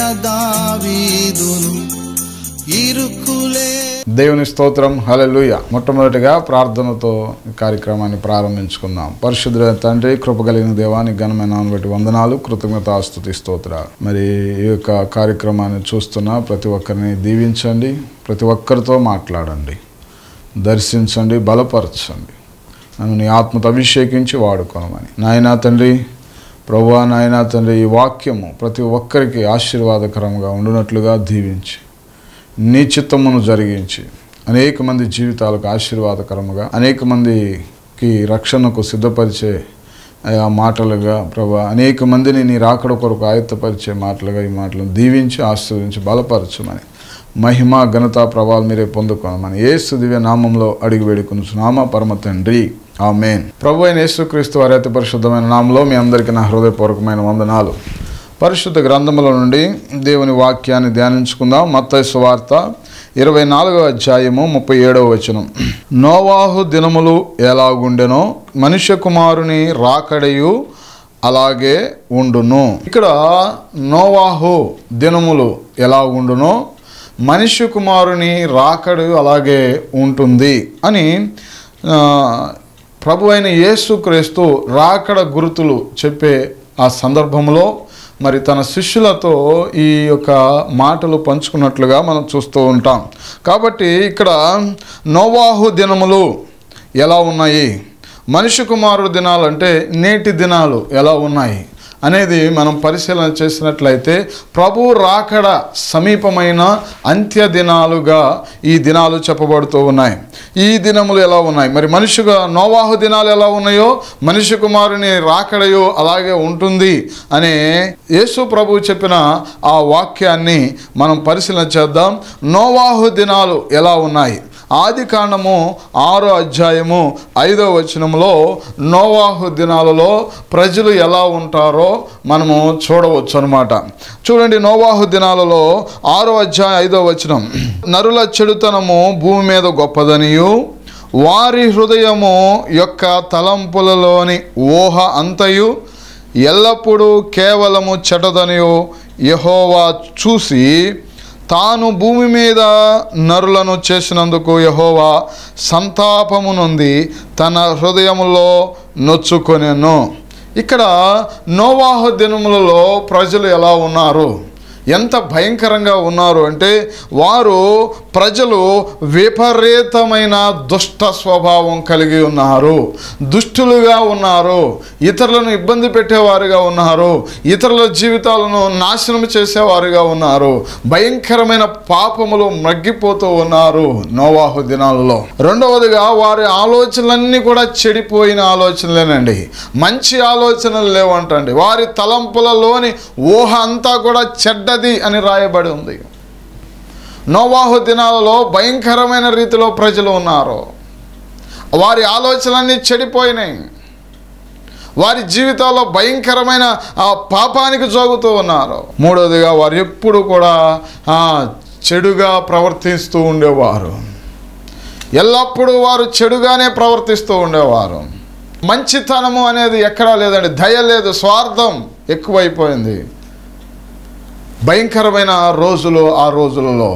దావీదును ఇరుకులే దేవుని స్తోత్రం హల్లెలూయ మొట్టమొదటిగా ప్రార్థనతో ఈ కార్యక్రమాన్ని ప్రారంభించుకుందాం పరిశుద్ధ తండ్రి కృప కలిగిన దేవానికి ఘనమైన నామమును బట్టి వందనాలు కృతజ్ఞతాస్తుతి స్తోత్ర మరి ఈ యొక్క కార్యక్రమాన్ని చూస్తున్న ప్రతి ఒక్కరిని దీవించండి ప్రతి ఒక్కరితో మాట్లాడండి దర్శించండి బలపరచండి నన్ను నీ ఆత్మతో అభిషేకించి వాడుకోనమని నాయనా తండ్రి ప్రభువా నాయనా తండ్రి ఈ వాక్యము ప్రతి ఒక్కరికి ఆశీర్వాదకరంగా ఉండునట్లుగా దీవించి నీ చిత్తమును జరిగించి అనేక మంది జీవితాలకు ఆశీర్వాదకరముగా అనేక మందికి రక్షణకు సిద్ధపరిచే ఆ మాటలుగా ప్రభా అనేక మందిని నీ రాకడ కొరకు ఆయత్తపరిచే మాటలుగా ఈ మాటలను దీవించి ఆశీర్వదించి బలపరచమని మహిమ ఘనత ప్రభావాలు మీరే పొందుకోనమని ఏసు దివ్య నామంలో అడిగి వేడుకుని నామ పరమ తండ్రి ఆమెన్ ప్రభు అయిన యేసుక్రీస్తు వారి అతి పరిశుద్ధమైన నామంలో మీ అందరికీ నా హృదయపూర్వకమైన వందనాలు పరిశుద్ధ గ్రంథముల నుండి దేవుని వాక్యాన్ని ధ్యానించుకుందాం మత్తయి సువార్త ఇరవై నాలుగవ అధ్యాయము ముప్పై ఏడవ వచనం నోవాహు దినములు ఎలాగుండెనో మనుష్య కుమారుని రాకడయు అలాగే ఉండును ఇక్కడ నోవాహు దినములు ఎలా ఉండునో మనుష్య కుమారుని రాకడు అలాగే ఉంటుంది అని ఆ, ప్రభు అయిన యేసుక్రీస్తు రాకడ గుర్తులు చెప్పే ఆ సందర్భంలో మరి తన శిష్యులతో ఈ యొక్క మాటలు పంచుకున్నట్లుగా మనం చూస్తూ ఉంటాం కాబట్టి ఇక్కడ నోవాహు దినములు ఎలా ఉన్నాయి మనిషి కుమారుడు దినాలు అంటే నేటి దినాలు ఎలా ఉన్నాయి అనేది మనం పరిశీలన చేసినట్లయితే ప్రభు రాకడ సమీపమైన అంత్య దినాలుగా ఈ దినాలు చెప్పబడుతూ ఉన్నాయి ఈ దినములు ఎలా ఉన్నాయి మరి మనిషిగా నోవాహు దినాలు ఎలా ఉన్నాయో మనిషి కుమారుని రాకడయో అలాగే ఉంటుంది అనే యేసు ప్రభు చెప్పిన ఆ వాక్యాన్ని మనం పరిశీలన చేద్దాం నోవాహు దినాలు ఎలా ఉన్నాయి ఆది కాండము ఆరో అధ్యాయము ఐదో వచనంలో నోవాహు దినాలలో ప్రజలు ఎలా ఉంటారో మనము చూడవచ్చు అనమాట చూడండి నోవాహు దినాలలో ఆరో అధ్యాయం ఐదో వచనం నరుల చెడుతనము భూమి మీద గొప్పదనియు వారి హృదయము యొక్క తలంపులలోని ఊహ అంతయు ఎల్లప్పుడూ కేవలము చెడ్డదనియు యహోవా చూసి తాను భూమి మీద నరులను చేసినందుకు యహోవా సంతాపము నుండి తన హృదయములో నొచ్చుకొనెను ఇక్కడ నోవాహు దినములలో ప్రజలు ఎలా ఉన్నారు ఎంత భయంకరంగా ఉన్నారు అంటే వారు ప్రజలు విపరీతమైన దుష్ట స్వభావం కలిగి ఉన్నారు దుష్టులుగా ఉన్నారు ఇతరులను ఇబ్బంది పెట్టేవారుగా ఉన్నారు ఇతరుల జీవితాలను నాశనం చేసేవారుగా ఉన్నారు భయంకరమైన పాపములు మగ్గిపోతూ ఉన్నారు నోవాహు దినాలలో రెండవదిగా వారి ఆలోచనలన్నీ కూడా చెడిపోయిన ఆలోచనలేనండి మంచి ఆలోచనలు లేవంటండి వారి తలంపులలోని ఊహ అంతా కూడా చెడ్డది అని రాయబడి ఉంది నోవాహు దినాలలో భయంకరమైన రీతిలో ప్రజలు ఉన్నారు వారి ఆలోచనలన్నీ చెడిపోయినాయి వారి జీవితాల్లో భయంకరమైన ఆ పాపానికి జోగుతూ ఉన్నారు మూడవదిగా వారు ఎప్పుడు కూడా ఆ, చెడుగా ప్రవర్తిస్తూ ఉండేవారు ఎల్లప్పుడూ వారు చెడుగానే ప్రవర్తిస్తూ ఉండేవారు మంచితనము అనేది ఎక్కడా లేదండి దయ లేదు స్వార్థం ఎక్కువైపోయింది భయంకరమైన రోజులు ఆ రోజులలో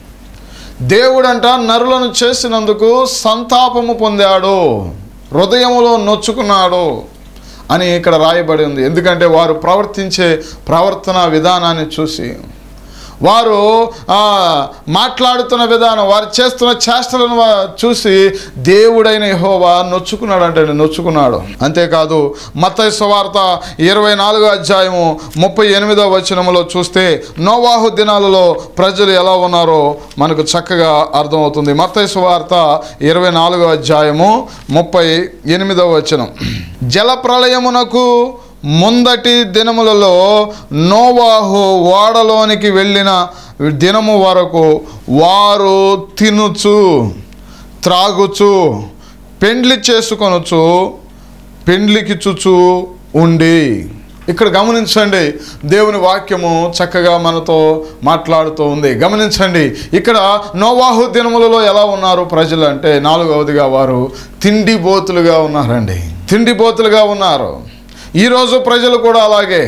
దేవుడంట నరులను చేసినందుకు సంతాపము పొందాడు హృదయములో నొచ్చుకున్నాడు అని ఇక్కడ రాయబడి ఉంది ఎందుకంటే వారు ప్రవర్తించే ప్రవర్తన విధానాన్ని చూసి వారు ఆ, మాట్లాడుతున్న విధానం వారు చేస్తున్న చేష్టలను వా- చూసి దేవుడైన యెహోవా నొచ్చుకున్నాడు అంటే నొచ్చుకున్నాడు అంతేకాదు మత్తయి సువార్త ఇరవై నాలుగో అధ్యాయము ముప్పై ఎనిమిదో వచనములో చూస్తే నోవాహు దినాలలో ప్రజలు ఎలా ఉన్నారో మనకు చక్కగా అర్థమవుతుంది మత్తయి సువార్త ఇరవై నాలుగో అధ్యాయము ముప్పై ఎనిమిదో వచనం జల ప్రళయమునకు ముందటి దినములలో నోవాహు ఓడలోనికి వెళ్ళిన దినము వరకు వారు తినుచు త్రాగుచు పెండ్లి చేసుకొనుచు పెండ్లికిచ్చుచు ఉండి ఇక్కడ గమనించండి దేవుని వాక్యము చక్కగా మనతో మాట్లాడుతూ ఉంది గమనించండి ఇక్కడ నోవాహు దినములలో ఎలా ఉన్నారు ప్రజలు అంటే నాలుగవదిగా వారు తిండిబోతులుగా ఉన్నారండి తిండిబోతులుగా ఉన్నారు ఈరోజు ప్రజలు కూడా అలాగే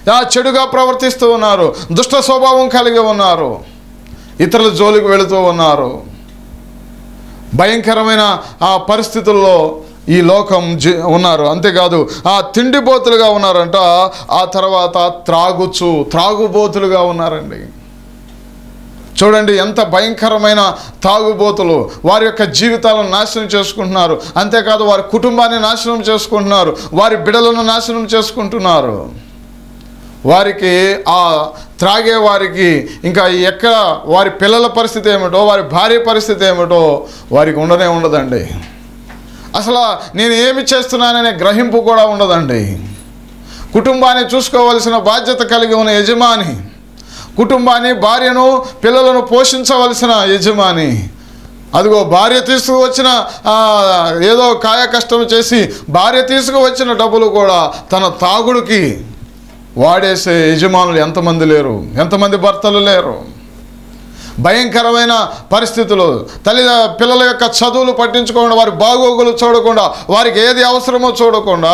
ఆ చెడుగా ప్రవర్తిస్తూ ఉన్నారు దుష్ట స్వభావం కలిగి ఉన్నారు ఇతరుల జోలికి వెళుతూ ఉన్నారు భయంకరమైన ఆ పరిస్థితుల్లో ఈ లోకం జీ ఉన్నారు అంతేకాదు ఆ తిండిపోతులుగా ఉన్నారంట ఆ తర్వాత త్రాగుచు త్రాగుబోతులుగా ఉన్నారండి చూడండి ఎంత భయంకరమైన తాగుబోతులు వారి యొక్క జీవితాలను నాశనం చేసుకుంటున్నారు అంతేకాదు వారి కుటుంబాన్ని నాశనం చేసుకుంటున్నారు వారి బిడలను నాశనం చేసుకుంటున్నారు వారికి ఆ త్రాగే వారికి ఇంకా ఎక్కడ వారి పిల్లల పరిస్థితి ఏమిటో వారి భార్య పరిస్థితి ఏమిటో వారికి ఉండనే ఉండదండి అసలు నేను ఏమి చేస్తున్నాననే గ్రహింపు కూడా ఉండదండి కుటుంబాన్ని చూసుకోవలసిన బాధ్యత కలిగి ఉన్న యజమాని కుటుంబాన్ని భార్యను పిల్లలను పోషించవలసిన యజమాని అదిగో భార్య తీసుకువచ్చిన ఆ, ఏదో కాయ కష్టం చేసి భార్య తీసుకువచ్చిన డబ్బులు కూడా తన తాగుడుకి వాడేసే యజమానులు ఎంతమంది లేరు ఎంతమంది భర్తలు లేరు భయంకరమైన పరిస్థితులు తల్లి పిల్లల యొక్క చదువులు పట్టించుకోకుండా వారి బాగోగులు చూడకుండా వారికి ఏది అవసరమో చూడకుండా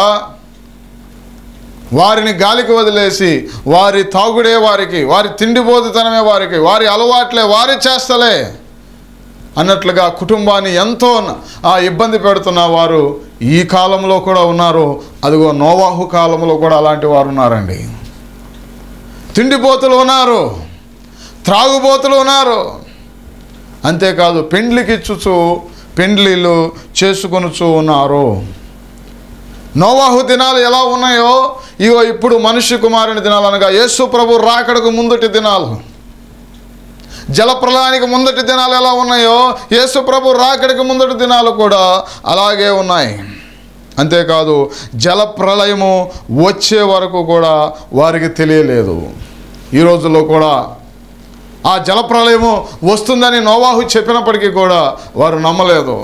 వారిని గాలికి వదిలేసి వారి తాగుడే వారికి వారి తిండిబోతుతనమే వారికి వారి అలవాట్లే వారి చేస్తలే అన్నట్లుగా కుటుంబాన్ని ఎంతో ఆ ఇబ్బంది పెడుతున్న వారు ఈ కాలంలో కూడా ఉన్నారు అదిగో నోవాహు కాలంలో కూడా అలాంటి వారు ఉన్నారండి తిండిపోతులు ఉన్నారు త్రాగుబోతులు ఉన్నారు అంతేకాదు పెండ్లికిచ్చుచు పెండ్లిళ్ళు చేసుకొనుచు ఉన్నారు నోవాహు దినాలు ఎలా ఉన్నాయో ఇగో ఇప్పుడు మనుష్య కుమారుని దినాలు అనగా యేసు ప్రభు రాకడకు ముందటి దినాలు జలప్రలయానికి ముందటి దినాలు ఎలా ఉన్నాయో యేసు ప్రభు రాకడికి ముందటి దినాలు కూడా అలాగే ఉన్నాయి అంతేకాదు జలప్రలయము వచ్చే వరకు కూడా వారికి తెలియలేదు ఈ రోజుల్లో కూడా ఆ జలప్రలయము వస్తుందని నోవాహు చెప్పినప్పటికీ కూడా వారు నమ్మలేదు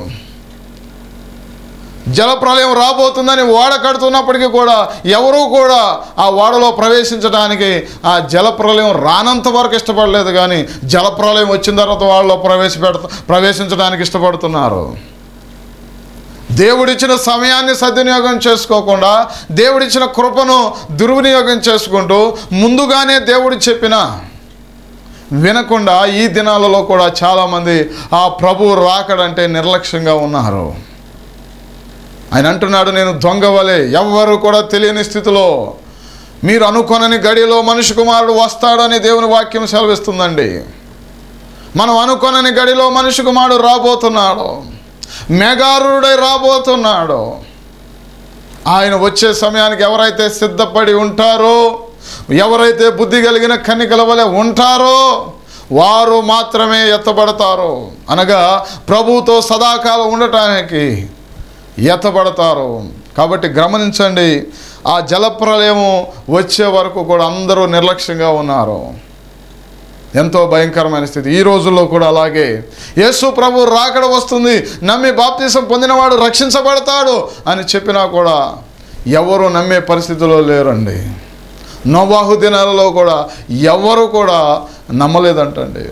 జలప్రలయం రాబోతుందని ఓడ కడుతున్నప్పటికీ కూడా ఎవరూ కూడా ఆ ఓడలో ప్రవేశించడానికి ఆ జలప్రలయం రానంత వరకు ఇష్టపడలేదు కానీ జలప్రలయం వచ్చిన తర్వాత వాళ్ళలో ప్రవేశపెడత ప్రవేశించడానికి ఇష్టపడుతున్నారు దేవుడిచ్చిన సమయాన్ని సద్వినియోగం చేసుకోకుండా దేవుడిచ్చిన కృపను దుర్వినియోగం చేసుకుంటూ ముందుగానే దేవుడు చెప్పిన వినకుండా ఈ దినాలలో కూడా చాలామంది ఆ ప్రభు రాకడంటే నిర్లక్ష్యంగా ఉన్నారు ఆయన అంటున్నాడు నేను దొంగ వలె ఎవ్వరు కూడా తెలియని స్థితిలో మీరు అనుకొనని గడిలో మనిషి కుమారుడు వస్తాడని దేవుని వాక్యం సెలవిస్తుందండి మనం అనుకొనని గడిలో మనిషి కుమారుడు రాబోతున్నాడు మెగారుడై రాబోతున్నాడు ఆయన వచ్చే సమయానికి ఎవరైతే సిద్ధపడి ఉంటారో ఎవరైతే బుద్ధి కలిగిన కన్నికల వలె ఉంటారో వారు మాత్రమే ఎత్తబడతారు అనగా ప్రభువుతో సదాకాలం ఉండటానికి ఎత్తబడతారు కాబట్టి గమనించండి ఆ జలప్రలయము వచ్చే వరకు కూడా అందరూ నిర్లక్ష్యంగా ఉన్నారు ఎంతో భయంకరమైన స్థితి ఈ రోజుల్లో కూడా అలాగే యేసు ప్రభు రాకడ వస్తుంది నమ్మి బాప్తీసం పొందినవాడు రక్షించబడతాడు అని చెప్పినా కూడా ఎవరు నమ్మే పరిస్థితిలో లేరండి నోవాహు దినాలలో కూడా ఎవరు కూడా నమ్మలేదంటండి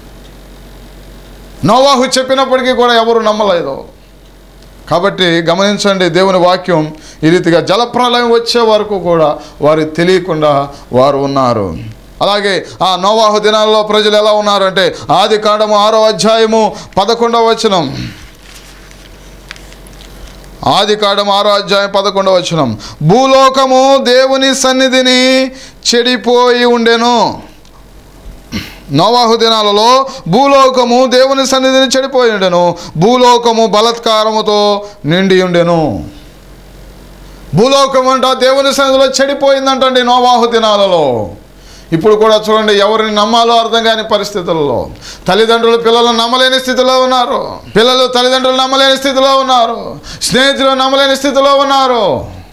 నోవాహు చెప్పినప్పటికీ కూడా ఎవరు నమ్మలేదు కాబట్టి గమనించండి దేవుని వాక్యం ఈ రీతిగా జలప్రలయం వచ్చే వరకు కూడా వారికి తెలియకుండా వారు ఉన్నారు అలాగే ఆ నోవాహు దినాల్లో ప్రజలు ఎలా ఉన్నారంటే ఆది కాండము ఆరో అధ్యాయము పదకొండవ వచనం ఆది కాండం ఆరో అధ్యాయం పదకొండవ వచనం భూలోకము దేవుని సన్నిధిని చెడిపోయి ఉండెను నోవాహు దినాలలో భూలోకము దేవుని సన్నిధిని చెడిపోయి ఉండెను భూలోకము బలత్కారముతో నిండి ఉండెను భూలోకం అంట దేవుని సన్నిధిలో చెడిపోయిందంటండి నోవాహు దినాలలో ఇప్పుడు కూడా చూడండి ఎవరిని నమ్మాలో అర్థం కాని పరిస్థితులలో తల్లిదండ్రులు పిల్లలను నమ్మలేని స్థితిలో ఉన్నారు పిల్లలు తల్లిదండ్రులు నమ్మలేని స్థితిలో ఉన్నారు స్నేహితులు నమ్మలేని స్థితిలో ఉన్నారు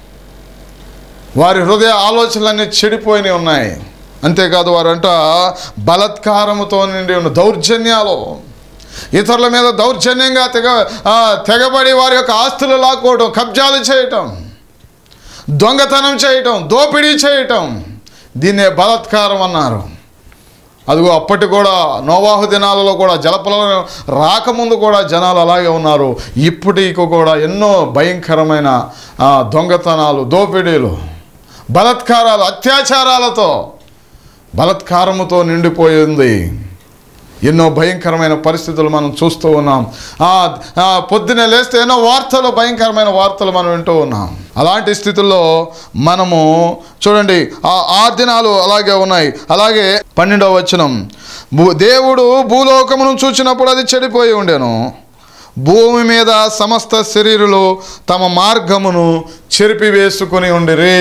వారి హృదయ ఆలోచనలన్నీ చెడిపోయినవి ఉన్నాయి అంతేకాదు వారంట బలత్కారముతో నిండి ఉన్న దౌర్జన్యాలు ఇతరుల మీద దౌర్జన్యంగా తెగ ఆ, తెగబడి వారి యొక్క ఆస్తులు లాక్కోవటం కబ్జాలు చేయటం దొంగతనం చేయటం దోపిడీ చేయటం దీన్నే బలాత్కారం అన్నారు అదిగో అప్పటి కూడా నోవాహు దినాలలో కూడా జలపలం రాకముందు కూడా జనాలు అలాగే ఉన్నారు ఇప్పటికి కూడా ఎన్నో భయంకరమైన ఆ, దొంగతనాలు దోపిడీలు బలత్కారాలు అత్యాచారాలతో బలత్కారముతో నిండిపోయింది ఎన్నో భయంకరమైన పరిస్థితులు మనం చూస్తూ ఉన్నాం ఆ, ఆ, పొద్దున్నే లేస్తే ఎన్నో వార్తలు భయంకరమైన వార్తలు మనం వింటూ ఉన్నాం అలాంటి స్థితుల్లో మనము చూడండి ఆ ఆ దినాలు అలాగే ఉన్నాయి అలాగే పన్నెండవ వచనం భూ- దేవుడు భూలోకమును చూచినప్పుడు అది చెడిపోయి ఉండెను భూమి మీద సమస్త శరీరులు తమ మార్గమును చెరిపివేసుకుని ఉండిరి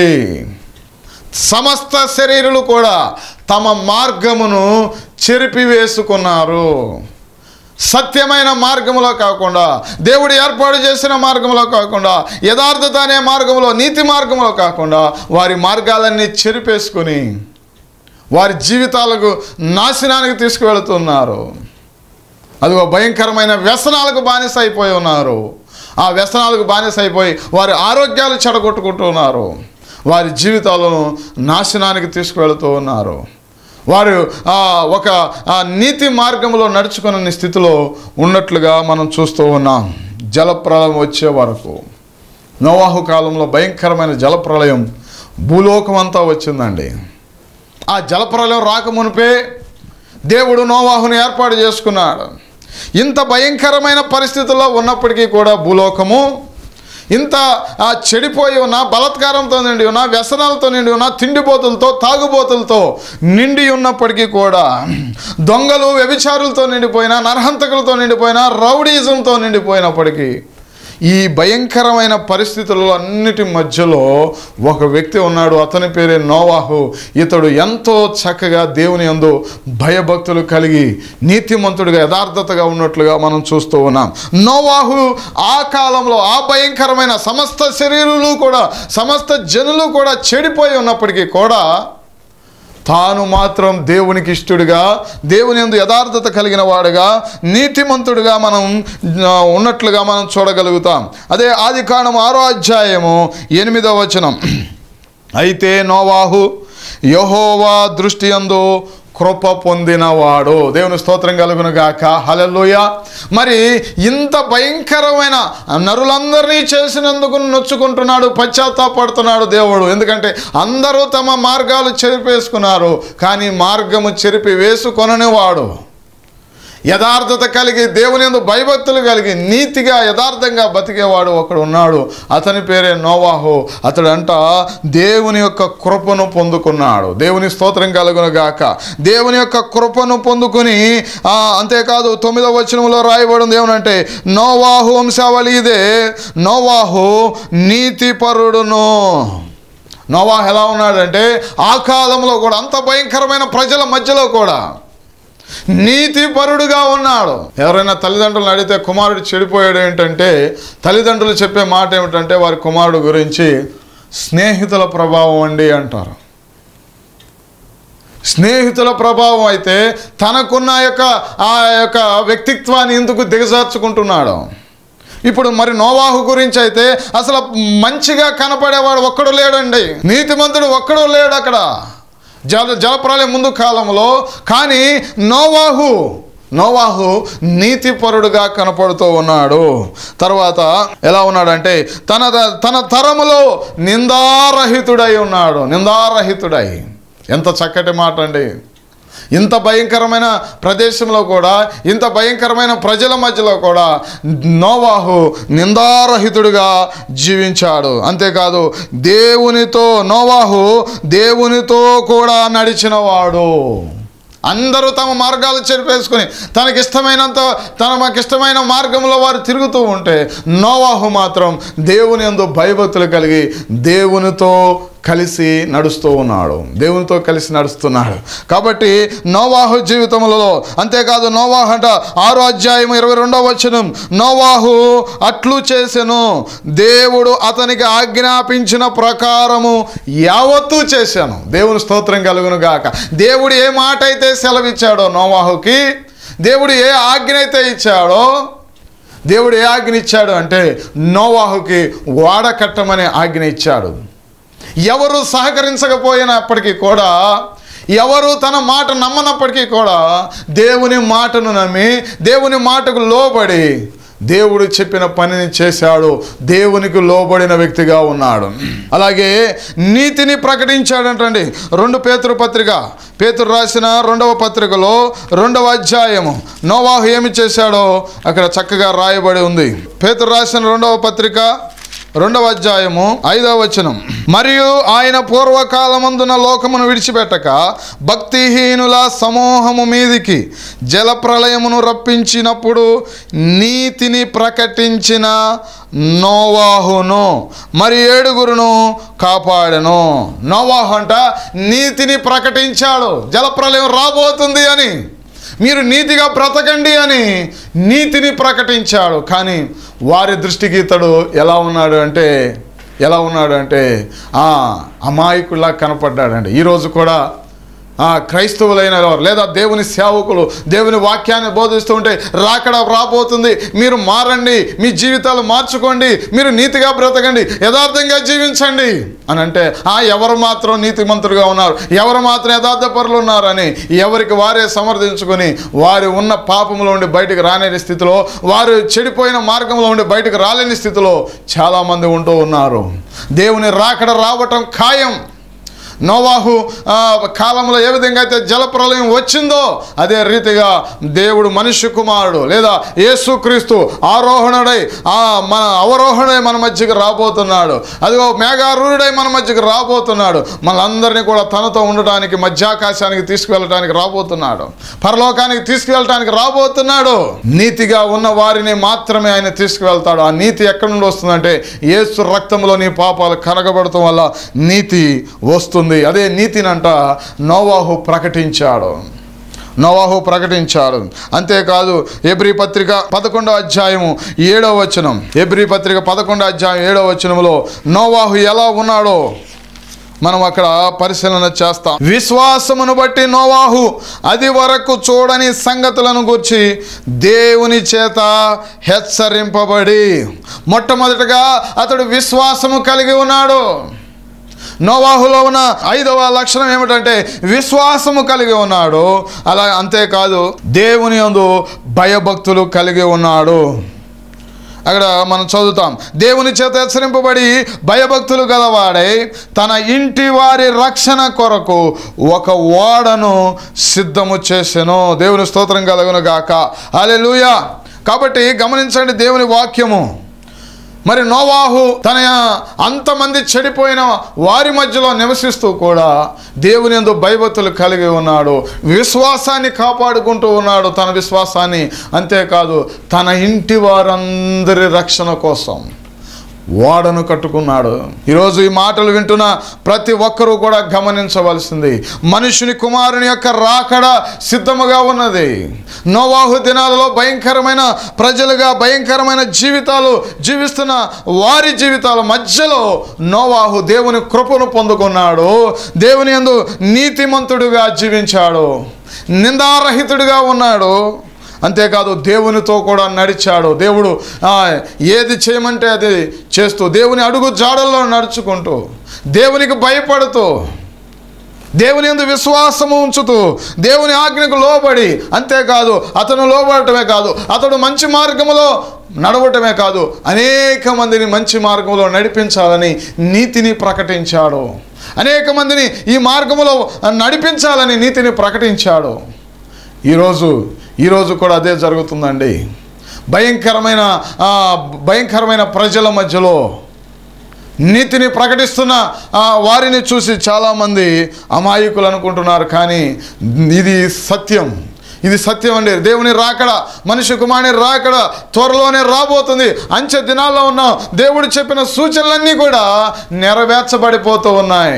సమస్త శరీరులు కూడా తమ మార్గమును చెరిపివేసుకున్నారు సత్యమైన మార్గంలో కాకుండా దేవుడు ఏర్పాటు చేసిన మార్గంలో కాకుండా యథార్థత అనే మార్గంలో నీతి మార్గంలో కాకుండా వారి మార్గాలన్నీ చెరిపేసుకొని వారి జీవితాలకు నాశనానికి తీసుకువెళుతున్నారు అదిగో భయంకరమైన వ్యసనాలకు బానిస అయిపోయి ఉన్నారు ఆ వ్యసనాలకు బానిస అయిపోయి వారి ఆరోగ్యాలు చెడగొట్టుకుంటున్నారు వారి జీవితాలను నాశనానికి తీసుకువెళుతూ ఉన్నారు వారు ఆ, ఒక ఆ, నీతి మార్గంలో నడుచుకునే స్థితిలో ఉన్నట్లుగా మనం చూస్తూ ఉన్నాం జలప్రలయం వచ్చే వరకు నోవాహు కాలంలో భయంకరమైన జలప్రలయం భూలోకం అంతా వచ్చిందండి ఆ జలప్రలయం రాకమునిపే దేవుడు నోవాహుని ఏర్పాటు చేసుకున్నాడు ఇంత భయంకరమైన పరిస్థితుల్లో ఉన్నప్పటికీ కూడా భూలోకము ఇంత ఆ, చెడిపోయి ఉన్న బలత్కారంతో నిండి ఉన్న వ్యసనాలతో నిండి ఉన్న తిండిపోతులతో తాగుబోతులతో నిండి ఉన్నప్పటికీ కూడా దొంగలు వ్యభిచారులతో నిండిపోయిన నరహంతకులతో నిండిపోయిన రౌడీజంతో నిండిపోయినప్పటికీ ఈ భయంకరమైన పరిస్థితులలో అన్నిటి మధ్యలో ఒక వ్యక్తి ఉన్నాడు అతని పేరే నోవాహు ఇతడు ఎంతో చక్కగా దేవుని యందు భయభక్తులు కలిగి నీతిమంతుడిగా యథార్థతగా ఉన్నట్లుగా మనం చూస్తూ ఉన్నాం నోవాహు ఆ కాలంలో ఆ భయంకరమైన సమస్త శరీరులు కూడా సమస్త జనులు కూడా చెడిపోయి ఉన్నప్పటికీ కూడా తాను మాత్రం దేవునికి ఇష్టడుగా దేవుని యందు యథార్థత కలిగిన వాడుగా నీతిమంతుడుగా మనం ఆ, ఉన్నట్లుగా మనం చూడగలుగుతాం అదే ఆది కాండం ఆరో అధ్యాయము ఎనిమిదవ వచనం అయితే నోవాహు యహోవా దృష్టి యందు కృప పొందినవాడు దేవుని స్తోత్రం కలుగును గాక హలెల్లుయ మరి ఇంత భయంకరమైన నరులందరినీ చేసినందుకు నొచ్చుకుంటున్నాడు పశ్చాత్తాపడుతున్నాడు దేవుడు ఎందుకంటే అందరూ తమ మార్గాలు చెరిపేసుకున్నారు కానీ మార్గము చెరిపి వేసుకొనని వాడు యథార్థత కలిగి దేవుని యందు భయభక్తులు కలిగి నీతిగా యథార్థంగా బతికేవాడు ఒకడు ఉన్నాడు అతని పేరే నోవాహు అతడంట దేవుని యొక్క కృపను పొందుకున్నాడు దేవుని స్తోత్రం కలుగును గాక దేవుని యొక్క కృపను పొందుకుని ఆ, అంతేకాదు తొమ్మిదవ వచనంలో రాయబడింది ఏమనంటే నోవాహు వంశావళి ఇదే నోవాహు నీతిపరుడును నోవాహు ఎలా ఉన్నాడంటే ఆ కాలంలో కూడా అంత భయంకరమైన ప్రజల మధ్యలో కూడా నీతిపరుడుగా ఉన్నాడు ఎవరైనా తల్లిదండ్రులను అడిగితే కుమారుడు చెడిపోయాడు ఏంటంటే తల్లిదండ్రులు చెప్పే మాట ఏమిటంటే వారి కుమారుడు గురించి స్నేహితుల ప్రభావం అండి అంటారు స్నేహితుల ప్రభావం అయితే తనకున్న యొక్క ఆ యొక్క వ్యక్తిత్వాన్ని ఎందుకు దిగజార్చుకుంటున్నాడు ఇప్పుడు మరి నోవాహు గురించి అయితే అసలు మంచిగా కనపడేవాడు ఒక్కడు లేడండి నీతిమంతుడు ఒక్కడు లేడు అక్కడ జల జలప్రలయం ముందు కాలంలో కానీ నోవాహు నోవాహు నీతిపరుడుగా కనపడుతూ ఉన్నాడు తర్వాత ఎలా ఉన్నాడంటే తన తన తరములో నిందారహితుడై ఉన్నాడు నిందారహితుడై ఎంత చక్కటి మాట అండి ఇంత భయంకరమైన ప్రదేశంలో కూడా ఇంత భయంకరమైన ప్రజల మధ్యలో కూడా నోవాహు నిందారహితుడిగా జీవించాడు అంతేకాదు దేవునితో నోవాహు దేవునితో కూడా నడిచినవాడు అందరూ తమ మార్గాలు చెరిపేసుకుని తనకిష్టమైనంత తనకిష్టమైన మార్గంలో వారు తిరుగుతూ ఉంటే నోవాహు మాత్రం దేవుని యందు భయభక్తులు కలిగి దేవునితో కలిసి నడుస్తూ ఉన్నాడు దేవునితో కలిసి నడుస్తున్నాడు కాబట్టి నోవాహు జీవితంలో అంతేకాదు నోవాహు అంట ఆరో అధ్యాయం ఇరవై రెండవ వచనం నోవాహు అట్లు చేసెను దేవుడు అతనికి ఆజ్ఞాపించిన ప్రకారము యావత్తూ చేశాను దేవుని స్తోత్రం కలుగును గాక దేవుడు ఏ మాట అయితే సెలవిచ్చాడో నోవాహుకి దేవుడు ఏ ఆజ్ఞ అయితే ఇచ్చాడో దేవుడు ఏ ఆజ్ఞ ఇచ్చాడు అంటే నోవాహుకి వాడ కట్టమనే ఆజ్ఞ ఇచ్చాడు ఎవరు సహకరించకపోయినప్పటికీ కూడా ఎవరు తన మాట నమ్మనప్పటికీ కూడా దేవుని మాటను నమ్మి దేవుని మాటకు లోబడి దేవుడు చెప్పిన పనిని చేశాడు దేవునికి లోబడిన వ్యక్తిగా ఉన్నాడు అలాగే నీతిని ప్రకటించాడంటండి రెండు పేతురు పత్రిక పేతురు రాసిన రెండవ పత్రికలో రెండవ అధ్యాయము నోవాహు ఏమి చేశాడో అక్కడ చక్కగా రాయబడి ఉంది పేతురు రాసిన రెండవ పత్రిక రెండవ అధ్యాయము ఐదవ వచనం మరియు ఆయన పూర్వకాలమందున లోకమును విడిచిపెట్టక భక్తిహీనుల సమూహము మీదికి జలప్రలయమును రప్పించినప్పుడు నీతిని ప్రకటించిన నోవాహును మరి ఏడుగురును కాపాడెను నోవాహు అంట నీతిని ప్రకటించాడు జలప్రలయం రాబోతుంది అని మీరు నీతిగా బ్రతకండి అని నీతిని ప్రకటించాడు కానీ వారి దృష్టికి ఇతడు ఎలా ఉన్నాడు అంటే ఎలా ఉన్నాడు అంటే ఆ అమాయకుల్లా కనపడ్డాడండి ఈరోజు కూడా ఆ క్రైస్తవులైన వారు లేదా దేవుని సేవకులు దేవుని వాక్యాన్ని బోధిస్తూ ఉంటే రాకడ రాబోతుంది మీరు మారండి మీ జీవితాలు మార్చుకోండి మీరు నీతిగా బ్రతకండి యథార్థంగా జీవించండి అని అంటే ఆ ఎవరు మాత్రం నీతిమంతులుగా ఉన్నారు ఎవరు మాత్రం యథార్థ పరులు ఉన్నారని ఎవరికి వారే సమర్థించుకొని వారు ఉన్న పాపంలో ఉండి బయటకు రాలేని స్థితిలో వారు చెడిపోయిన మార్గంలో ఉండి బయటకు రాలేని స్థితిలో చాలామంది ఉంటూ ఉన్నారు దేవుని రాకడ రావటం ఖాయం నోవాహు ఆ, కాలంలో ఏ విధంగా అయితే జలప్రలయం వచ్చిందో అదే రీతిగా దేవుడు మనుష్య కుమారుడు లేదా యేసుక్రీస్తు ఆరోహణుడై ఆ మన అవరోహణై మన మధ్యకి రాబోతున్నాడు అదిగో మేఘారూఢుడై మన మధ్యకి రాబోతున్నాడు మనందరినీ కూడా తనతో ఉండటానికి మధ్యాకాశానికి తీసుకువెళ్ళటానికి రాబోతున్నాడు పరలోకానికి తీసుకువెళ్ళటానికి రాబోతున్నాడు నీతిగా ఉన్న వారిని మాత్రమే ఆయన తీసుకువెళ్తాడు ఆ నీతి ఎక్కడి నుండి వస్తుందంటే యేసు రక్తంలో నీ పాపాలు కనగబడటం వల్ల నీతి వస్తుంది అదే నీతినంట నోవాహు ప్రకటించాడు నోవాహు ప్రకటించాడు అంతేకాదు ఎబ్రి పత్రిక పదకొండో అధ్యాయము ఏడవ వచనం ఎబ్రి పత్రిక పదకొండో అధ్యాయం ఏడవ వచనంలో నోవాహు ఎలా ఉన్నాడో మనం అక్కడ పరిశీలన చేస్తాం విశ్వాసమును బట్టి నోవాహు అది వరకు చూడని సంగతులను గుర్చి దేవుని చేత హెచ్చరింపబడి మొట్టమొదటగా అతడు విశ్వాసము కలిగి ఉన్నాడు నోవాహులో ఉన్న ఐదవ లక్షణం ఏమిటంటే విశ్వాసము కలిగి ఉన్నాడు అలా అంతేకాదు దేవుని యందు భయభక్తులు కలిగి ఉన్నాడు అక్కడ మనం చదువుతాం దేవుని చేత హెచ్చరింపబడి భయభక్తులు గలవాడై తన ఇంటి వారి రక్షణ కొరకు ఒక ఓడను సిద్ధము చేసెను దేవుని స్తోత్రం కలుగును గాక హల్లెలూయా కాబట్టి గమనించండి దేవుని వాక్యము మరి నోవాహు తన అంతమంది చెడిపోయిన వారి మధ్యలో నివసిస్తూ కూడా దేవుని యందు భయభక్తులు కలిగి ఉన్నాడు విశ్వాసాన్ని కాపాడుకుంటూ ఉన్నాడు తన విశ్వాసాన్ని అంతేకాదు తన ఇంటి వారందరి రక్షణ కోసం ఓడను కట్టుకున్నాడు ఈరోజు ఈ మాటలు వింటున్న ప్రతి ఒక్కరూ కూడా గమనించవలసింది మనుషుని కుమారుని యొక్క రాకడ సిద్ధముగా ఉన్నది నోవాహు దినాలలో భయంకరమైన ప్రజలుగా భయంకరమైన జీవితాలు జీవిస్తున్న వారి జీవితాల మధ్యలో నోవాహు దేవుని కృపను పొందుకున్నాడు దేవుని యందు నీతిమంతుడుగా జీవించాడు నిందారహితుడిగా ఉన్నాడు అంతేకాదు దేవునితో కూడా నడిచాడు దేవుడు ఆ, ఏది చేయమంటే అది చేస్తూ దేవుని అడుగు జాడల్లో నడుచుకుంటూ దేవునికి భయపడుతూ దేవుని యందు విశ్వాసము ఉంచుతూ దేవుని ఆజ్ఞకు లోబడి అంతేకాదు అతను లోబడటమే కాదు అతడు మంచి మార్గములో నడవటమే కాదు అనేక మందిని మంచి మార్గంలో నడిపించాలని నీతిని ప్రకటించాడు అనేక మందిని ఈ మార్గములో నడిపించాలని నీతిని ప్రకటించాడు ఈరోజు ఈరోజు కూడా అదే జరుగుతుందండి భయంకరమైన ఆ, భయంకరమైన ప్రజల మధ్యలో నీతిని ప్రకటిస్తున్న ఆ, వారిని చూసి చాలామంది అమాయకులు అనుకుంటున్నారు కానీ ఇది సత్యం ఇది సత్యం అండి దేవుని రాకడ మనిషి కుమారుని రాకడ త్వరలోనే రాబోతుంది అంచె దినాల్లో ఉన్నాం దేవుడు చెప్పిన సూచనలన్నీ కూడా నెరవేర్చబడిపోతూ ఉన్నాయి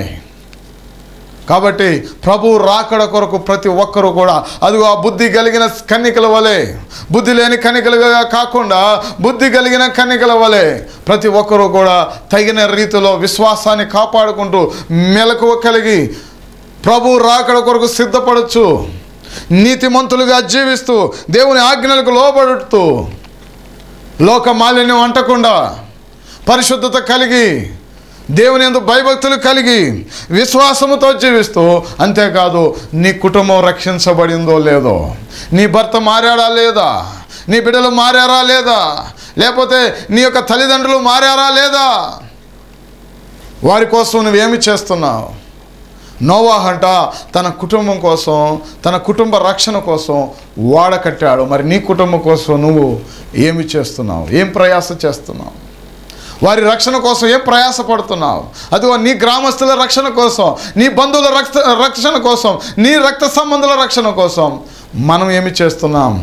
కాబట్టి ప్రభు రాకడ కొరకు ప్రతి ఒక్కరూ కూడా అదిగో ఆ బుద్ధి కలిగిన కన్నికల వలె బుద్ధి లేని కన్నికలుగా కాకుండా బుద్ధి కలిగిన కన్నికల వలె ప్రతి ఒక్కరూ కూడా తగిన రీతిలో విశ్వాసాన్ని కాపాడుకుంటూ మెలకువ కలిగి ప్రభు రాకడ కొరకు సిద్ధపడచ్చు నీతిమంతులుగా జీవిస్తూ దేవుని ఆజ్ఞలకు లోబడుతూ లోక మాలిన్యం అంటకుండా పరిశుద్ధత కలిగి దేవుని ఎందు భయభక్తులు కలిగి విశ్వాసముతో జీవిస్తూ అంతేకాదు నీ కుటుంబం రక్షించబడిందో లేదో నీ భర్త మారాడా లేదా నీ బిడ్డలు మారారా లేదా లేకపోతే నీ యొక్క తల్లిదండ్రులు మారారా లేదా వారి కోసం నువ్వేమి చేస్తున్నావు నోవాహంట తన కుటుంబం కోసం తన కుటుంబ రక్షణ కోసం వాడ కట్టాడు మరి నీ కుటుంబం కోసం నువ్వు ఏమి చేస్తున్నావు ఏం ప్రయాస చేస్తున్నావు వారి రక్షణ కోసం ఏం ప్రయాసపడుతున్నావు అదిగో నీ గ్రామస్తుల రక్షణ కోసం నీ బంధువుల రక్త రక్షణ కోసం నీ రక్త సంబంధుల రక్షణ కోసం మనం ఏమి చేస్తున్నాం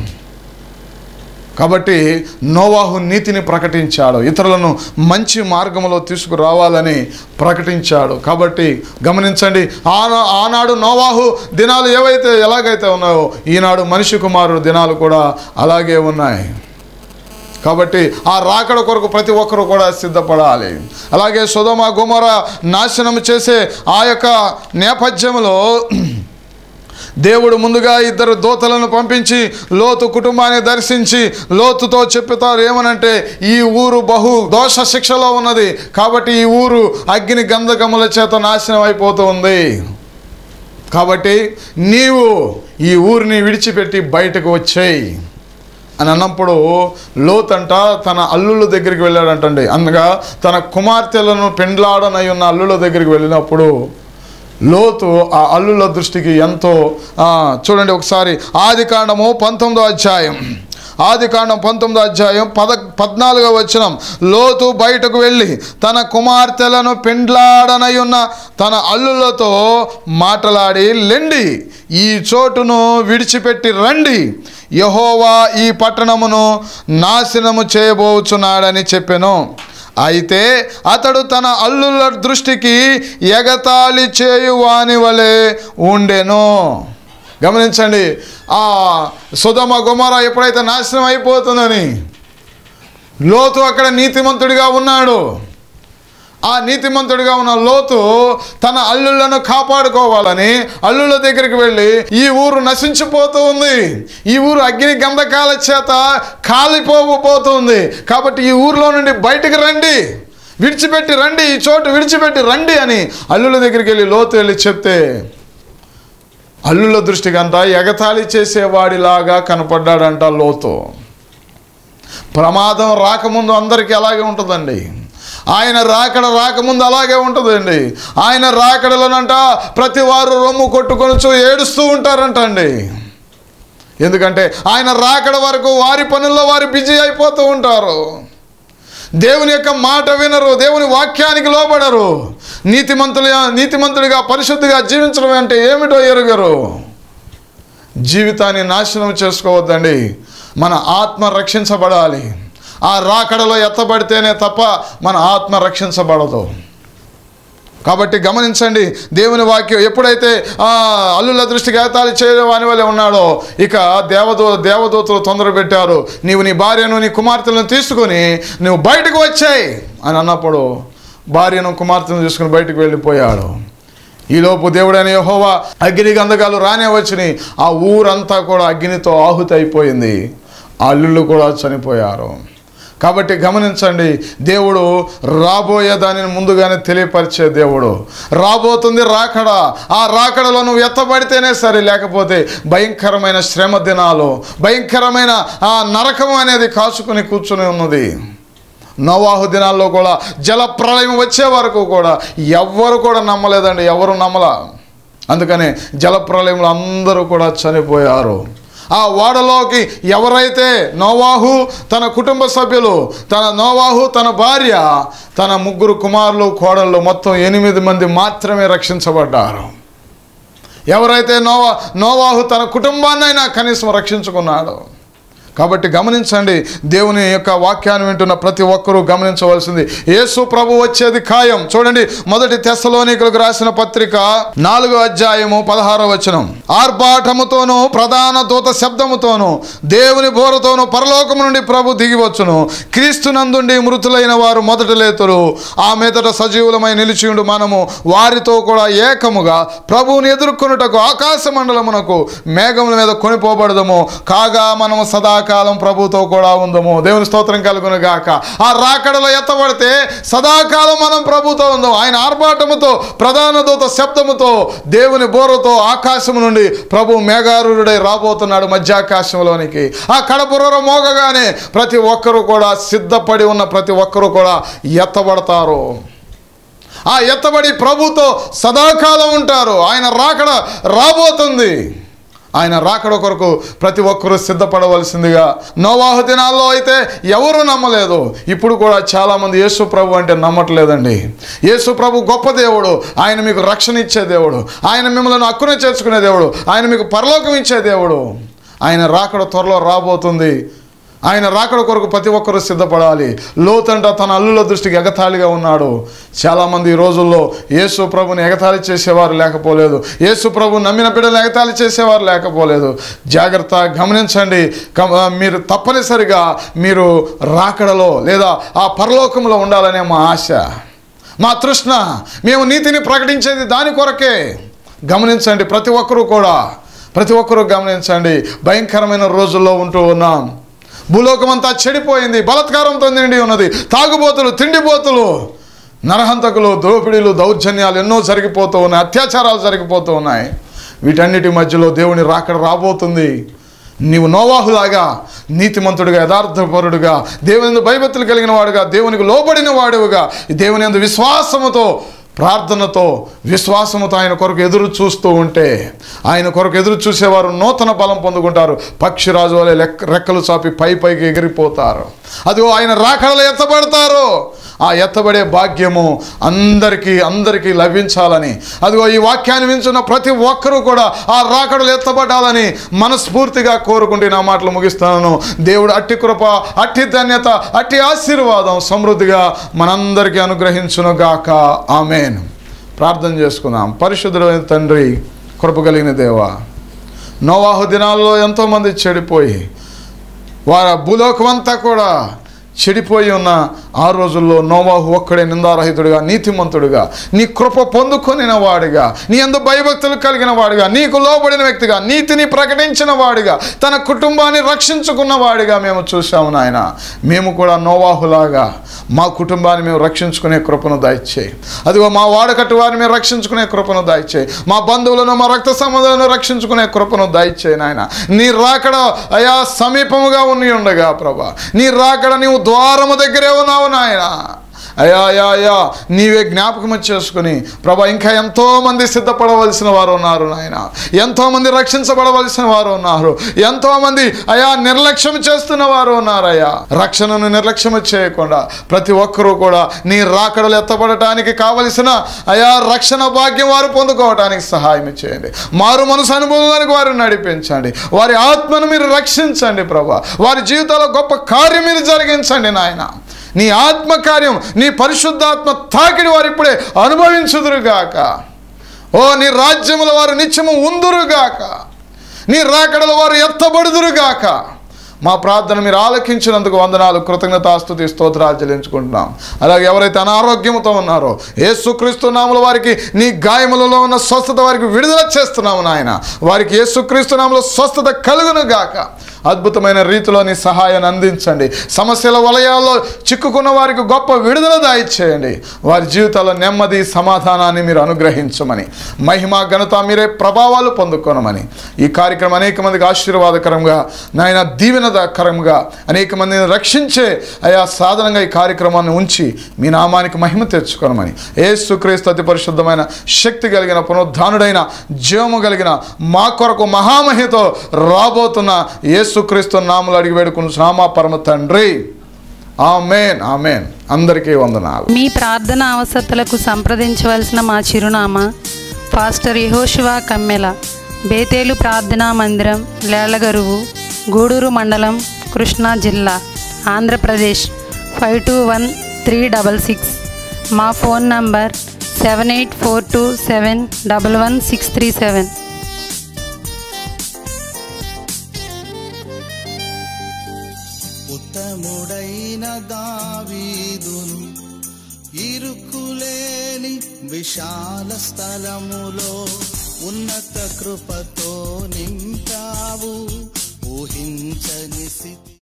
కాబట్టి నోవాహు నీతిని ప్రకటించాడు ఇతరులను మంచి మార్గంలో తీసుకురావాలని ప్రకటించాడు కాబట్టి గమనించండి ఆనా ఆనాడు నోవాహు దినాలు ఏవైతే ఎలాగైతే ఉన్నాయో ఈనాడు మనిషి కుమారుడు దినాలు కూడా అలాగే ఉన్నాయి కాబట్టి ఆ రాకడ కొరకు ప్రతి ఒక్కరు కూడా సిద్ధపడాలి అలాగే సుధమ గుమర నాశనం చేసే ఆ యొక్క నేపథ్యంలో దేవుడు ముందుగా ఇద్దరు దూతలను పంపించి లోతు కుటుంబాన్ని దర్శించి లోతుతో చెప్పుతారు ఏమనంటే ఈ ఊరు బహు దోష శిక్షలో ఉన్నది కాబట్టి ఈ ఊరు అగ్ని గంధకముల చేత నాశనం అయిపోతూ ఉంది కాబట్టి నీవు ఈ ఊరిని విడిచిపెట్టి బయటకు వచ్చేయి అని అన్నప్పుడు లోతంట తన అల్లుళ్ళ దగ్గరికి వెళ్ళాడంటండి అనగా తన కుమార్తెలను పెండ్లాడనై ఉన్న అల్లుళ్ళ దగ్గరికి వెళ్ళినప్పుడు లోతు ఆ అల్లుల దృష్టికి ఎంతో ఆ, చూడండి ఒకసారి ఆది కాండము పంతొమ్మిదో అధ్యాయం ఆది కాండం పంతొమ్మిదో అధ్యాయం పద పద్నాలుగో వచనం లోతు బయటకు వెళ్ళి తన కుమార్తెలను పెండ్లాడనై ఉన్న తన అల్లులతో మాటలాడి లెండి ఈ చోటును విడిచిపెట్టి రండి యహోవా ఈ పట్టణమును నాశనము చేయబోచున్నాడని చెప్పెను అయితే అతడు తన అల్లుల దృష్టికి ఎగతాళి చేయువాని వలె ఉండెను గమనించండి ఆ సుధమ గుమర ఎప్పుడైతే నాశనం అయిపోతుందని లోతు అక్కడ నీతిమంతుడిగా ఉన్నాడు ఆ నీతిమంతుడిగా ఉన్న లోతు తన అల్లుళ్ళను కాపాడుకోవాలని అల్లుళ్ళ దగ్గరికి వెళ్ళి ఈ ఊరు నశించిపోతూ ఉంది ఈ ఊరు అగ్ని గంధకాల చేత కాలిపోబోతుంది కాబట్టి ఈ ఊరిలో నుండి బయటికి రండి విడిచిపెట్టి రండి ఈ చోటు విడిచిపెట్టి రండి అని అల్లుల దగ్గరికి వెళ్ళి లోతు వెళ్ళి చెప్తే అల్లుల దృష్టికంట ఎగతాళి చేసేవాడిలాగా కనపడ్డాడంట లోతు ప్రమాదం రాకముందు అందరికీ అలాగే ఉంటుందండి ఆయన రాకడ రాకముందు అలాగే ఉంటుందండి ఆయన రాకడలోనంట ప్రతి వారు రొమ్ము కొట్టుకొనుచు ఏడుస్తూ ఉంటారంటండి ఎందుకంటే ఆయన రాకడ వరకు వారి పనుల్లో వారు బిజీ అయిపోతూ ఉంటారు దేవుని యొక్క మాట వినరు దేవుని వాక్యానికి లోబడరు నీతిమంతులు నీతిమంతుడిగా పరిశుద్ధిగా జీవించడం అంటే ఏమిటో ఎరుగరు జీవితాన్ని నాశనం చేసుకోవద్దండి మన ఆత్మ రక్షించబడాలి ఆ రాకడలో ఎత్తబడితేనే తప్ప మన ఆత్మ రక్షించబడదు కాబట్టి గమనించండి దేవుని వాక్యం ఎప్పుడైతే ఆ అల్లుల దృష్టికి ఏతాలి చేయవాని వల్ల ఉన్నాడో ఇక దేవదూ దేవదూతలు తొందర పెట్టారు నీవు నీ భార్యను నీ కుమార్తెలను తీసుకొని నువ్వు బయటకు వచ్చాయి అని అన్నప్పుడు భార్యను కుమార్తెను తీసుకుని బయటకు వెళ్ళిపోయాడు ఈలోపు దేవుడైన యెహోవా అగ్ని గంధకాలు రానే వచ్చినాయి ఆ ఊరంతా కూడా అగ్నితో ఆహుతి అయిపోయింది ఆ అల్లుళ్ళు కూడా చనిపోయారు కాబట్టి గమనించండి దేవుడు రాబోయే దానిని ముందుగానే తెలియపరిచే దేవుడు రాబోతుంది రాకడ ఆ రాకడలో నువ్వు ఎత్తబడితేనే సరే లేకపోతే భయంకరమైన శ్రమ దినాలు భయంకరమైన ఆ నరకం అనేది కాచుకుని కూర్చుని ఉన్నది నోవాహు దినాల్లో కూడా జల ప్రళయం వచ్చే వరకు కూడా ఎవ్వరు కూడా నమ్మలేదండి ఎవరు నమ్మలా అందుకని జల ప్రళయంలో అందరూ కూడా చనిపోయారు ఆ ఓడలోకి ఎవరైతే నోవాహు తన కుటుంబ సభ్యులు తన నోవాహు తన భార్య తన ముగ్గురు కుమారులు కోడళ్ళు మొత్తం ఎనిమిది మంది మాత్రమే రక్షించబడ్డారు ఎవరైతే నోవా నోవాహు తన కుటుంబాన్నైనా కనీసం రక్షించుకున్నాడు కాబట్టి గమనించండి దేవుని యొక్క వాక్యాన్ని వింటున్న ప్రతి ఒక్కరూ గమనించవలసింది యేసు ప్రభు వచ్చేది ఖాయం చూడండి మొదటి తెస్సలోనికులకు రాసిన పత్రిక నాలుగో అధ్యాయము పదహారో వచనం ఆర్భాటముతోను ప్రధాన దూత శబ్దముతోను దేవుని బోరతోను పరలోకము నుండి ప్రభు దిగివచ్చును క్రీస్తునందుండి మృతులైన వారు మొదట లేతురు ఆ మీదట సజీవులమై నిలిచియుండు మనము వారితో కూడా ఏకముగా ప్రభువుని ఎదుర్కొనుటకు ఆకాశ మండలమునకు మేఘముల మీద కొనిపోబడదము కాగా మనము సదాకాలం సదాకాలం ప్రభుతో కూడా ఉందము దేవుని స్తోత్రం కలుగును గాక ఆ రాకడలో ఎత్తబడితే సదాకాలం మనం ప్రభుతో ఉందాం ఆయన ఆర్భాటముతో ప్రధాన దూత శబ్దముతో దేవుని బోరతో ఆకాశం నుండి ప్రభు మేఘారుడై రాబోతున్నాడు మధ్యాకాశంలోనికి ఆ కడపుర మోగగానే ప్రతి ఒక్కరూ కూడా సిద్ధపడి ఉన్న ప్రతి ఒక్కరూ కూడా ఎత్తబడతారు ఆ ఎత్తబడి ప్రభుతో సదాకాలం ఉంటారు ఆయన రాకడ రాబోతుంది ఆయన రాకడ కొరకు ప్రతి ఒక్కరూ సిద్ధపడవలసిందిగా నోవాహు దినాల్లో అయితే ఎవరు నమ్మలేదు ఇప్పుడు కూడా చాలామంది యేసు ప్రభు అంటే నమ్మట్లేదండి యేసు ప్రభు గొప్ప దేవుడు ఆయన మీకు రక్షణ ఇచ్చే దేవుడు ఆయన మిమ్మల్ని అక్కున చేర్చుకునే దేవుడు ఆయన మీకు పరలోకం ఇచ్చే దేవుడు ఆయన రాకడ త్వరలో రాబోతుంది ఆయన రాకడ కొరకు ప్రతి ఒక్కరూ సిద్ధపడాలి లోతంట తన అల్లుల దృష్టికి ఎగతాళిగా ఉన్నాడు చాలామంది ఈ రోజుల్లో యేసు ప్రభుని ఎగతాళి చేసేవారు లేకపోలేదు యేసు ప్రభు నమ్మిన బిడ్డలు ఎగతాళి చేసేవారు లేకపోలేదు జాగ్రత్త గమనించండి కమ- మీరు తప్పనిసరిగా మీరు రాకడలో లేదా ఆ పరలోకంలో ఉండాలనే మా ఆశ మా తృష్ణ మేము నీతిని ప్రకటించేది దాని కొరకే గమనించండి ప్రతి ఒక్కరూ కూడా ప్రతి ఒక్కరూ గమనించండి భయంకరమైన రోజుల్లో ఉంటూ ఉన్నాం భూలోకమంతా చెడిపోయింది బలత్కారంతో నిండి ఉన్నది తాగుబోతులు తిండిపోతులు నరహంతకులు దోపిడీలు దౌర్జన్యాలు ఎన్నో జరిగిపోతూ ఉన్నాయి అత్యాచారాలు జరిగిపోతూ ఉన్నాయి వీటన్నిటి మధ్యలో దేవుని రాకడ రాబోతుంది నీవు నోవాహులాగా నీతిమంతుడిగా యథార్థపరుడుగా దేవుని యందు భయభక్తులు కలిగిన వాడుగా దేవునికి లోబడిన వాడుగా దేవుని యందు విశ్వాసముతో ప్రార్థనతో విశ్వాసముతో ఆయన కొరకు ఎదురు చూస్తూ ఉంటే ఆయన కొరకు ఎదురు చూసేవారు నూతన బలం పొందుకుంటారు పక్షిరాజు వలె లెక్క రెక్కలు చాపి పై పైకి ఎగిరిపోతారు అదిగో ఆయన రాకడలో ఎత్తబడతారు ఆ ఎత్తబడే భాగ్యము అందరికీ అందరికీ లభించాలని అదిగో ఈ వాక్యాన్ని వింటున్న ప్రతి ఒక్కరూ కూడా ఆ రాకడలు ఎత్తబడాలని మనస్ఫూర్తిగా కోరుకుంటే నా మాటలు ముగిస్తాను దేవుడు అట్టి కృప అట్టి ధన్యత అట్టి ఆశీర్వాదం సమృద్ధిగా మనందరికీ అనుగ్రహించును గాక ఆమెన్ ప్రార్థన చేసుకుందాం పరిశుద్ధుడైన తండ్రి కృప కలిగిన దేవ నోవాహు దినాల్లో ఎంతోమంది చెడిపోయి వారి భూలోకమంతా కూడా చెడిపోయి ఉన్న ఆ రోజుల్లో నోవాహు ఒక్కడే నిందారహితుడిగా నీతిమంతుడిగా నీ కృప పొందుకొనిన వాడిగా నీ ఎందు భయభక్తులు కలిగిన వాడిగా నీకు లోబడిన వ్యక్తిగా నీతిని ప్రకటించిన వాడిగా తన కుటుంబాన్ని రక్షించుకున్న వాడిగా మేము చూసాము నాయన మేము కూడా నోవాహులాగా మా కుటుంబాన్ని మేము రక్షించుకునే కృపను దయచేయి అదిగో మా వాడకట్టు వారిని మేము రక్షించుకునే కృపను దయచేయి మా బంధువులను మా రక్త సంబంధాలను రక్షించుకునే కృపను దయచేయి నాయన నీ రాకడ అయా సమీపముగా ఉన్ని ఉండగా ప్రభా నీ రాకడ నీవు ద్వారము దగ్గరే ఉన్నావు నాయన అయా అయా అయా నీవే జ్ఞాపకం చేసుకుని ప్రభా ఇంకా ఎంతో మంది సిద్ధపడవలసిన వారు ఉన్నారు నాయన ఎంతో మంది రక్షించబడవలసిన వారు ఉన్నారు ఎంతో మంది అయా నిర్లక్ష్యం చేస్తున్న వారు ఉన్నారయ్యా రక్షణను నిర్లక్ష్యం చేయకుండా ప్రతి ఒక్కరూ కూడా నీ రాకడలు ఎత్తబడటానికి కావలసిన అయా రక్షణ భాగ్యం వారు పొందుకోవటానికి సహాయం చేయండి మారు మనసు అనుభవానికి వారిని నడిపించండి వారి ఆత్మను మీరు రక్షించండి ప్రభా వారి జీవితంలో గొప్ప కార్యం మీరు జరిగించండి నాయన నీ ఆత్మకార్యం నీ పరిశుద్ధాత్మ తాకిడి వారు ఇప్పుడే అనుభవించుదురుగాక ఓ నీ రాజ్యముల వారు నిత్యము ఉందురుగాక నీ రాకడల వారు ఎత్తబడుదురుగాక మా ప్రార్థన మీరు ఆలకించినందుకు వందనాలు కృతజ్ఞతాస్తుతి స్తోత్రాలు చెల్లించుకుంటున్నాం అలాగే ఎవరైతే అనారోగ్యంతో ఉన్నారో యేసుక్రీస్తు నాముల వారికి నీ గాయములలో ఉన్న స్వస్థత వారికి విడుదల చేస్తున్నాము నాయన వారికి యేసుక్రీస్తు నాములో స్వస్థత కలుగును గాక అద్భుతమైన రీతిలో నీ సహాయాన్ని అందించండి సమస్యల వలయాల్లో చిక్కుకున్న వారికి గొప్ప విడుదల దాయిచ్చేయండి వారి జీవితాల్లో నెమ్మది సమాధానాన్ని మీరు అనుగ్రహించమని మహిమ ఘనత మీరే ప్రభావాలు పొందుకోనమని ఈ కార్యక్రమం అనేక మందికి ఆశీర్వాదకరంగా నాయన దీవెనకరంగా అనేక మందిని రక్షించే అయా సాధనంగా ఈ కార్యక్రమాన్ని ఉంచి మీ నామానికి మహిమ తెచ్చుకోనమని ఏసుక్రీస్తు అతి పరిశుద్ధమైన శక్తి కలిగిన పునరుద్ధానుడైన జీవము కలిగిన మా కొరకు మహామహితో రాబోతున్న యేసుక్రీస్తు నాములు అడిగి వేడుకున్న శ్రామ పరమ తండ్రి ఆమెన్ ఆమెన్ అందరికీ వందనాలు మీ ప్రార్థన అవసరతలకు సంప్రదించవలసిన మా చిరునామా పాస్టర్ యహోశివా కమ్మెల బేతేలు ప్రార్థనా మందిరం లేళ్లగరువు గూడూరు మండలం కృష్ణా జిల్లా Andhra Pradesh five two one three double six మా phone number seven eight four two seven double one six three seven ఉత్తముడైన దావీదును ఇరుకులేని విశాల స్థలములో ఉన్నత కృపతో నింపావు ఊహించని స్థితి